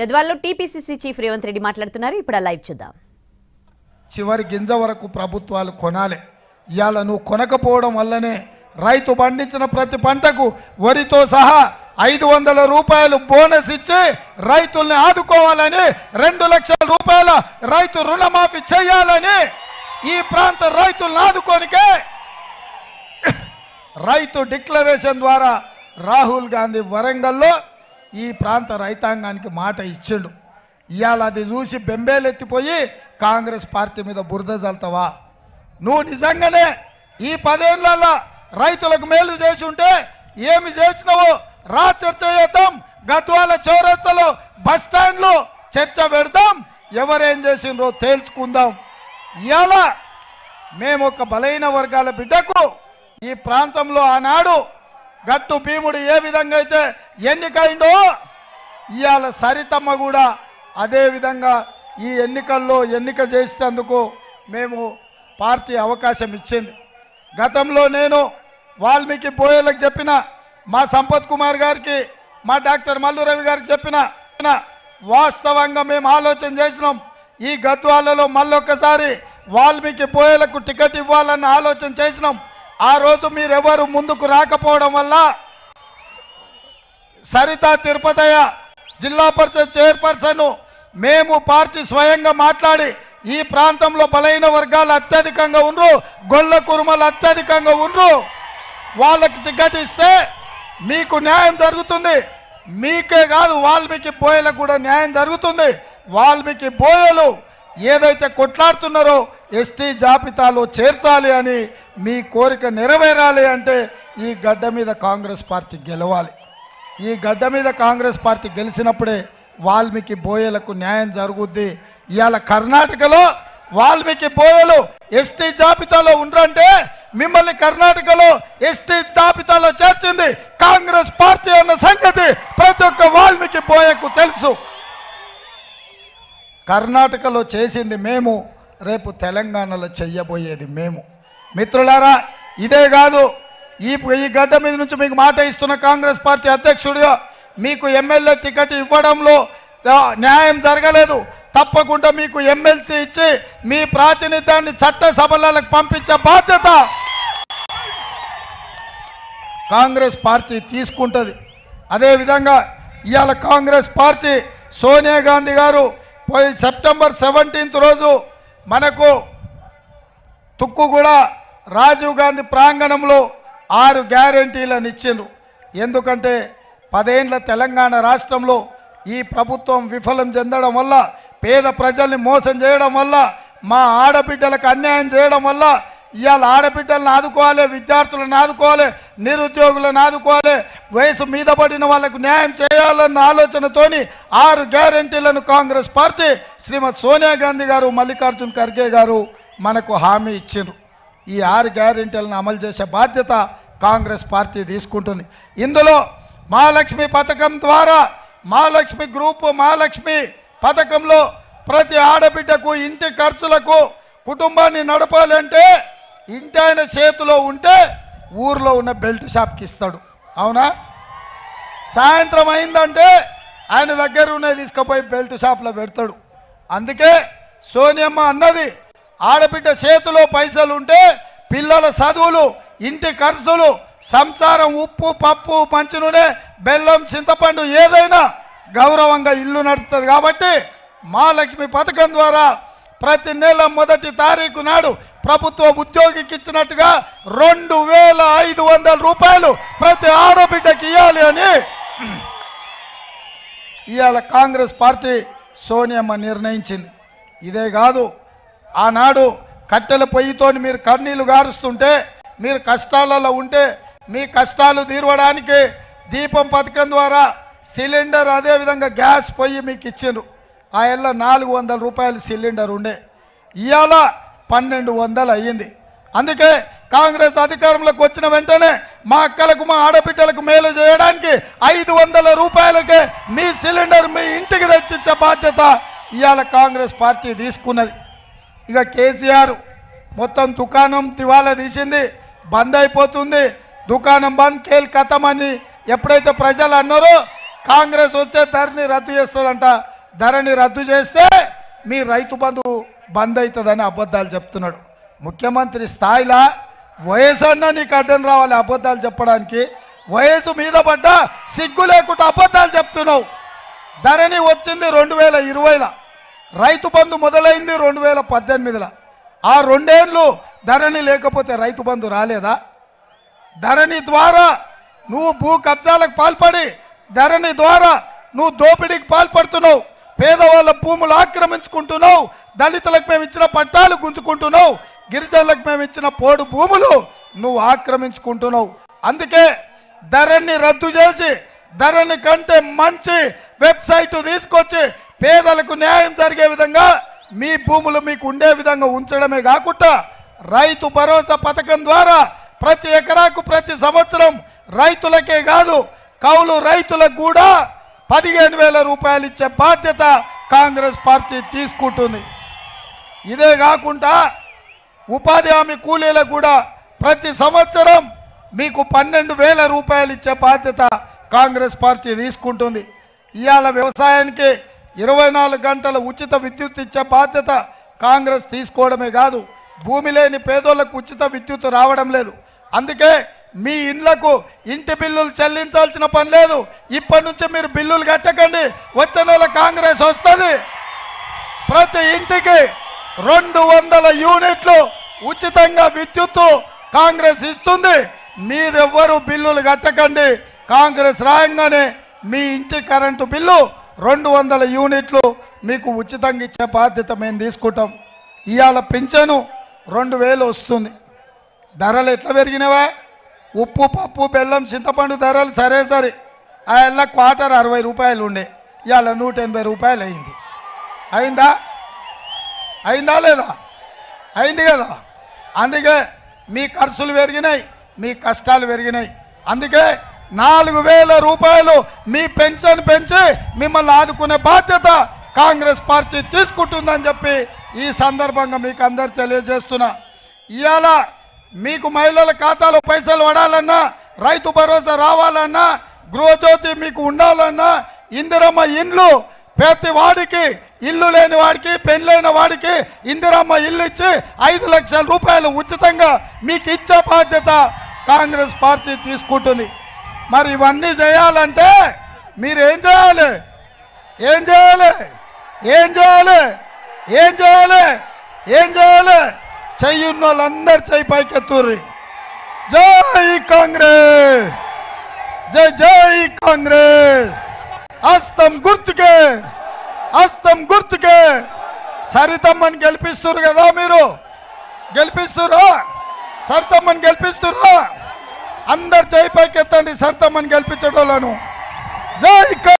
గద్వాల్లో TPCC chief Revanth Reddy మాట్లాడుతున్నారు ఇప్పుడు ఆ లైవ్ చూద్దాం చివరి గింజ వరకు ప్రభుత్వాలు కొనాలి ఇవాళ నువ్వు కొనకపోవడం వల్లనే రైతు పండించిన ప్రతి పంటకు వరితో సహా ఐదు వందల రూపాయలు బోనస్ ఇచ్చి రైతుల్ని ఆదుకోవాలని రెండు లక్షల రూపాయల రైతు రుణమాఫీ చేయాలని ఈ ప్రాంత రైతులను ఆదుకోనికే రైతు డిక్లరేషన్ ద్వారా రాహుల్ గాంధీ వరంగల్లో ఈ ప్రాంత రైతాంగానికి మాట ఇచ్చిండు ఇవాళ అది చూసి బెంబేలెత్తిపోయి కాంగ్రెస్ పార్టీ మీద బురద చల్తావా నువ్వు నిజంగానే ఈ పదేళ్లలో రైతులకు మేలు చేసి ఉంటే ఏమి చేసినావో రా చర్చ చేద్దాం గద్వాల చౌరస్తలో బస్ స్టాండ్లో చర్చ పెడదాం ఎవరేం చేసిండ్రో తేల్చుకుందాం ఇవాళ మేము ఒక బలైన వర్గాల బిడ్డకు ఈ ప్రాంతంలో ఆనాడు గట్టు భీముడు ఏ విధంగా అయితే ఎన్నికైందో ఇవాళ సరితమ్మ కూడా అదే విధంగా ఈ ఎన్నికల్లో ఎన్నిక చేసేందుకు మేము పార్టీ అవకాశం ఇచ్చింది గతంలో నేను వాల్మీకి బోయలకు చెప్పిన మా సంపత్ కుమార్ గారికి మా డాక్టర్ మల్లు రవి గారికి చెప్పిన వాస్తవంగా మేము ఆలోచన చేసినాం ఈ గద్వాలలో మళ్ళొక్కసారి వాల్మీకి బోయలకు టికెట్ ఇవ్వాలన్న ఆలోచన చేసినాం ఆ రోజు మీరెవరు ముందుకు రాకపోవడం వల్ల సరిత తిరుపతయ్య జిల్లా పరిషత్ చైర్పర్సన్ మేము పార్టీ స్వయంగా మాట్లాడి ఈ ప్రాంతంలో బలైన వర్గాలు అత్యధికంగా ఉండ్రు గొల్ల కురుమలు అత్యధికంగా ఉండ్రు వాళ్ళకి టికెట్ ఇస్తే మీకు న్యాయం జరుగుతుంది మీకే కాదు వాల్మీకి బోయలకు కూడా న్యాయం జరుగుతుంది వాల్మీకి బోయలు ఏదైతే కొట్లాడుతున్నారో ఎస్టీ జాబితాలో చేర్చాలి అని మీ కోరిక నెరవేరాలి అంటే ఈ గడ్డ మీద కాంగ్రెస్ పార్టీ గెలవాలి ఈ గడ్డ మీద కాంగ్రెస్ పార్టీ గెలిచినప్పుడే వాల్మీకి బోయలకు న్యాయం జరుగుద్ది ఇవాళ కర్ణాటకలో వాల్మీకి బోయలు ఎస్టీ జాబితాలో ఉండరంటే మిమ్మల్ని కర్ణాటకలో ఎస్టీ జాబితాలో చేర్చింది కాంగ్రెస్ పార్టీ అన్న సంగతి ప్రతి ఒక్క వాల్మీకి బోయకు తెలుసు కర్ణాటకలో చేసింది మేము రేపు తెలంగాణలో చెయ్యబోయేది మేము మిత్రులారా ఇదే కాదు ఈ ఈ గడ్డ మీద నుంచి మీకు మాట ఇస్తున్న కాంగ్రెస్ పార్టీ అధ్యక్షుడిగా మీకు ఎమ్మెల్యే టికెట్ ఇవ్వడంలో ఆ, న్యాయం జరగలేదు తప్పకుండా మీకు ఎమ్మెల్సీ ఇచ్చి మీ ప్రాతినిధ్యాన్ని చట్ట సభలకు పంపించే బాధ్యత కాంగ్రెస్ పార్టీ తీసుకుంటుంది అదేవిధంగా ఇవాళ కాంగ్రెస్ పార్టీ సోనియా గాంధీ గారు పోయి సెప్టెంబర్ సెవెంటీన్త్ రోజు మనకు తుక్కుగూడ రాజీవ్ గాంధీ ప్రాంగణంలో ఆరు గ్యారంటీలను ఇచ్చిండ్రు ఎందుకంటే పదేండ్ల తెలంగాణ రాష్ట్రంలో ఈ ప్రభుత్వం విఫలం చెందడం వల్ల పేద ప్రజల్ని మోసం చేయడం వల్ల మా ఆడబిడ్డలకు అన్యాయం చేయడం వల్ల ఇవాళ ఆడబిడ్డలను ఆదుకోవాలి విద్యార్థులను ఆదుకోవాలి నిరుద్యోగులను ఆదుకోవాలి వయసు మీద పడిన వాళ్ళకు న్యాయం చేయాలన్న ఆలోచనతోని ఆరు గ్యారంటీలను కాంగ్రెస్ పార్టీ శ్రీమతి సోనియా గాంధీ గారు మల్లికార్జున్ ఖర్గే గారు మనకు హామీ ఇచ్చిండ్రు ఈ ఆరు గ్యారెంటీలను అమలు చేసే బాధ్యత కాంగ్రెస్ పార్టీ తీసుకుంటుంది ఇందులో మహాలక్ష్మి పథకం ద్వారా మహాలక్ష్మి గ్రూపు మహాలక్ష్మి పథకంలో ప్రతి ఆడబిడ్డకు ఇంటి ఖర్చులకు కుటుంబాన్ని నడపాలంటే ఇంటి ఆయన చేతిలో ఉంటే ఊర్లో ఉన్న బెల్ట్ షాప్కి ఇస్తాడు అవునా సాయంత్రం అయిందంటే ఆయన దగ్గర ఉన్నది తీసుకుపోయి బెల్ట్ షాప్లో పెడతాడు అందుకే సోనియమ్మ అన్నది ఆడబిడ్డ చేతిలో పైసలు ఉంటే పిల్లల చదువులు ఇంటి ఖర్చులు సంసారం ఉప్పు పప్పు మంచి నూనె బెల్లం చింతపండు ఏదైనా గౌరవంగా ఇల్లు నడుపుతుంది కాబట్టి మహాలక్ష్మి పథకం ద్వారా ప్రతి నెల మొదటి తారీఖు నాడు ప్రభుత్వ ఉద్యోగికి ఇచ్చినట్టుగా రెండు వేల ఐదు వందల రూపాయలు ప్రతి ఆడబిడ్డకి ఇవ్వాలి అని ఇవాళ కాంగ్రెస్ పార్టీ సోనియమ్మ నిర్ణయించింది ఇదే కాదు ఆనాడు కట్టెల పొయ్యితోని మీరు కన్నీళ్లు గారుస్తుంటే మీరు కష్టాలలో ఉంటే మీ కష్టాలు తీరవడానికి దీపం పథకం ద్వారా సిలిండర్ అదేవిధంగా గ్యాస్ పొయ్యి మీకు ఇచ్చిండ్రు ఆ ఎల్ల నాలుగు వందల రూపాయల సిలిండర్ ఉండే ఇవాళ పన్నెండు వందలు అయ్యింది అందుకే కాంగ్రెస్ అధికారంలోకి వచ్చిన వెంటనే మా అక్కలకు మా ఆడబిడ్డలకు మేలు చేయడానికి ఐదు వందల రూపాయలకే మీ సిలిండర్ మీ ఇంటికి తెచ్చిచ్చే బాధ్యత ఇవాళ కాంగ్రెస్ పార్టీ తీసుకున్నది ఇక కేసీఆర్ మొత్తం దుకాణం దివాలా తీసింది బంద్ అయిపోతుంది దుకాణం బంద్ కేల్ కథం అని ఎప్పుడైతే ప్రజలు అన్నారో కాంగ్రెస్ వస్తే ధరని రద్దు చేస్తుందంట ధరని రద్దు చేస్తే మీ రైతు బంధు బంద్ అవుతుందని అబద్ధాలు చెప్తున్నాడు ముఖ్యమంత్రి స్థాయిలో వయసు అన్నా నీకు అడ్డం రావాలి అబద్ధాలు చెప్పడానికి వయసు మీద పడ్డ సిగ్గు లేకుండా అబద్ధాలు చెప్తున్నావు ధరణి వచ్చింది రెండు వేల ఇరవైలో రైతు బంధు మొదలైంది రెండు వేల పద్దెనిమిదిలో ఆ రెండేళ్ళు ధరణి లేకపోతే రైతు బంధు రాలేదా ధరణి ద్వారా నువ్వు భూ కబ్జాలకు పాల్పడి ధరణి ద్వారా నువ్వు దోపిడీకి పాల్పడుతున్నావు పేదవాళ్ళ భూములు ఆక్రమించుకుంటున్నావు దళితులకు మేము ఇచ్చిన పట్టాలు గుంజుకుంటున్నావు గిరిజనులకు మేము ఇచ్చిన పోడు భూములు నువ్వు ఆక్రమించుకుంటున్నావు అందుకే ధరణి రద్దు చేసి ధరణి కంటే మంచి వెబ్సైట్ తీసుకొచ్చి పేదలకు న్యాయం జరిగే విధంగా మీ భూములు మీకు ఉండే విధంగా ఉంచడమే కాకుండా రైతు భరోసా పథకం ద్వారా ప్రతి ఎకరాకు ప్రతి సంవత్సరం రైతులకే కాదు కౌలు రైతులకు కూడా పదిహేను వేల రూపాయలు ఇచ్చే బాధ్యత కాంగ్రెస్ పార్టీ తీసుకుంటుంది ఇదే కాకుండా ఉపాధి హామీ కూలీలకు కూడా ప్రతి సంవత్సరం మీకు పన్నెండు వేల రూపాయలు ఇచ్చే బాధ్యత కాంగ్రెస్ పార్టీ తీసుకుంటుంది ఇవాళ వ్యవసాయానికి ఇరవై నాలుగు గంటల ఉచిత విద్యుత్ ఇచ్చే బాధ్యత కాంగ్రెస్ తీసుకోవడమే కాదు భూమి లేని పేదోళ్లకు ఉచిత విద్యుత్ రావడం లేదు అందుకే మీ ఇండ్లకు ఇంటి బిల్లులు చెల్లించాల్సిన పని లేదు ఇప్పటి నుంచి మీరు బిల్లులు కట్టకండి వచ్చే నెల కాంగ్రెస్ వస్తుంది ప్రతి ఇంటికి రెండు వందల యూనిట్లు ఉచితంగా విద్యుత్తు కాంగ్రెస్ ఇస్తుంది మీరెవ్వరు బిల్లులు కట్టకండి కాంగ్రెస్ రాయంగానే మీ ఇంటి కరెంటు బిల్లు రెండు వందల యూనిట్లు మీకు ఉచితంగా ఇచ్చే బాధ్యత మేము తీసుకుంటాం ఇవాళ పింఛను రెండు వేలు వస్తుంది ధరలు ఎట్లా పెరిగినవా ఉప్పు పప్పు బెల్లం చింతపండు ధరలు సరే సరే ఆ క్వార్టర్ అరవై రూపాయలు ఉండే ఇవాళ నూట ఎనభై రూపాయలు అయింది అయిందా అయిందా లేదా అయింది కదా అందుకే మీ ఖర్చులు పెరిగినాయి మీ కష్టాలు పెరిగినాయి అందుకే నాలుగు వేల రూపాయలు మీ పెన్షన్ పెంచి మిమ్మల్ని ఆదుకునే బాధ్యత కాంగ్రెస్ పార్టీ తీసుకుంటుందని చెప్పి ఈ సందర్భంగా మీకు అందరు తెలియజేస్తున్నా ఇవాళ మీకు మహిళల ఖాతాలో పైసలు పడాలన్నా రైతు భరోసా రావాలన్నా గృహజ్యోతి మీకు ఉండాలన్నా ఇందిరమ్మ ఇండ్లు ప్రతి వాడికి ఇల్లు లేని వాడికి పెళ్ళైన వాడికి ఇందిరమ్మ ఇల్లు ఇచ్చి ఐదు లక్షల రూపాయలు ఉచితంగా మీకు ఇచ్చే బాధ్యత కాంగ్రెస్ పార్టీ తీసుకుంటుంది మరి ఇవన్నీ చేయాలంటే మీరు ఏం చేయాలి ఏం చేయాలి ఏం చేయాలి ఏం చేయాలి ఏం చేయాలి చెయ్యున్న వాళ్ళందరు చెయ్యి పైకెత్తుర్రి జై కాంగ్రెస్ జై జై కాంగ్రెస్ హస్తం గుర్తుకే హస్తం గుర్తుకే సరితమ్మని గెలిపిస్తున్నారు కదా మీరు గెలిపిస్తురా సరితమ్మని గెలిపిస్తురా అందరు చేయి పైకెత్తండి సరితమ్మని గెలిపించడంలోను జై కా-